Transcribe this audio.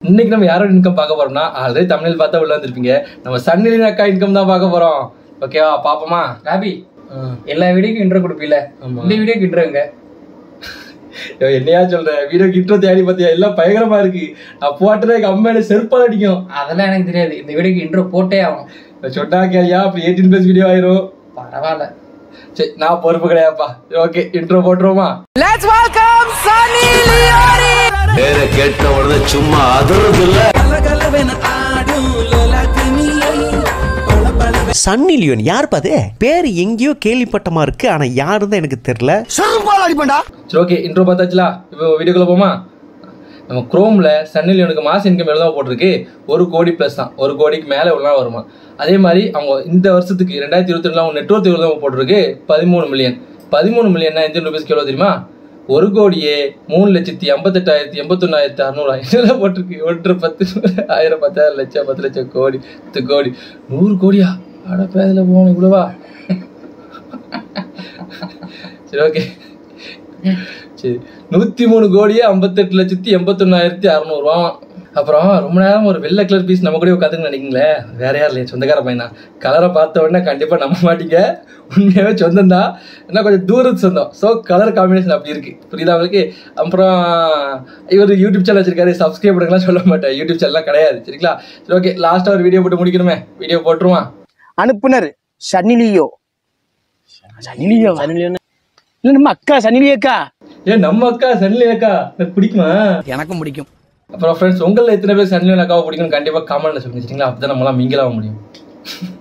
இன்னைக்கு நம்ம யாரோட இன்கம் பார்க்க போறோம்னா ஆல்ரெடி தமிழில் பார்த்தா உள்ள வந்திருப்பீங்க நம்ம சன்னிலின் அக்கா இன்கம் தான் பார்க்க போறோம் ஓகேவா பாப்போமா ராபி எல்லா வீடியோக்கும் இன்ட்ரோ கொடுப்பீல ஆமா. இந்த வீடியோக்கு இன்ட்ரோங்க ஐயோ, என்னையா சொல்ற வீடியோ கிட்ட தேடி பார்த்தியா எல்லாம் பயங்கரமா இருக்கு நான் போட்டதே எங்க அம்மையில செருப்பால் அடிக்கும் அதெல்லாம் எனக்கு தெரியாது இந்த வீடியோக்கு இன்ட்ரோ போட்டே ஆகும் நான் சொன்னா கேளியா அப்படி எயிட்டீன் பிளஸ் வீடியோ ஆயிரும் பரவாயில்ல சரி நான் பொறுப்பு கிடையாதுப்பா ஓகே இன்ட்ரோ போட்டுருவோமா பேரை கேட்ட உடனே சும்மா அதறது இல்ல சன்னி லியோன் யார் பாது பேர் எங்கேயோ கேள்விப்பட்டமா இருக்கு ஆனா யாருன்னு எனக்கு தெரியல சரி ஓகே இன்ட்ரோ பார்த்தாச்சுலா இப்போ வீடியோக்குள்ள போமா நம்ம குரோமில் சன்னில் எனக்கு மாச இன்கம் எவ்வளோ போட்டிருக்கு ஒரு கோடி ப்ளஸ் தான் ஒரு கோடிக்கு மேலே எவ்வளோ வருமா அதே மாதிரி அவங்க இந்த வருஷத்துக்கு ரெண்டாயிரத்தி இருபத்தி ரெண்டில் அவங்க நெட்ஒர்க் எவ்வளோ போட்டிருக்கு பதிமூணு மில்லியன் பதிமூணு மில்லியன்னா இந்தியன் ருபீஸ்க்கு எவ்வளோ தெரியுமா ஒரு கோடியே மூணு லட்சத்தி எண்பத்தெட்டாயிரத்தி எண்பத்தொன்னாயிரத்தி அறநூறு இதெல்லாம் போட்டிருக்கு ஒன்று பத்து ஆயிரம் பத்தாயிரம் லட்சம் பத்து லட்சம் கோடி பத்து கோடி நூறு கோடியா அட பேதில் போகணும் இவ்வளோவா சரி ஓகே சரி நூற்றி மூணு கோடியே ஐம்பத்தெட்டு லட்சத்தி எண்பத்தொன்னாயிரத்தி அறநூறுவா அப்புறம் ரொம்ப நேரம் ஒரு வெள்ளை கலர் பீஸ் நம்ம கூட உட்காந்துன்னு நினைக்கிங்களேன் வேற யாரும் இல்லையா சொந்தக்கார பையன் தான் கலரை பார்த்த உடனே கண்டிப்பாக நம்ப மாட்டீங்க உண்மையாகவே சொந்தம் தான் ஏன்னா கொஞ்சம் தூரத்து சொந்தம் ஸோ கலர் காம்பினேஷன் அப்படி இருக்கு புரியுதா உங்களுக்கு அப்புறம் இவர் யூடியூப் சேனல் வச்சிருக்காரு சப்ஸ்கிரைப் பண்ணுங்கலாம் சொல்ல மாட்டேன் யூடியூப் சேனல்லாம் கிடையாது சரிங்களா சரி ஓகே லாஸ்ட்டாக ஒரு வீடியோ போட்டு முடிக்கணுமே வீடியோ போட்டுருவான் அனுப்புனர் சன்னிலியோ சன்னிலியோ இல்ல நம்ம அக்கா சன்னிலியக்கா ஏன் நம்ம அக்கா சன்லி அக்கா எனக்கு பிடிக்குமா எனக்கும் பிடிக்கும் அப்புறம் ஃப்ரெண்ட்ஸ் உங்களில் எத்தனை பேர் சன்லியன் அக்காவை பிடிக்கும் கண்டிப்பாக கமெண்ட்ல சொல்லுங்க சரிங்களா அப்போ தான் நம்மளாம் மிங்கிலாக முடியும்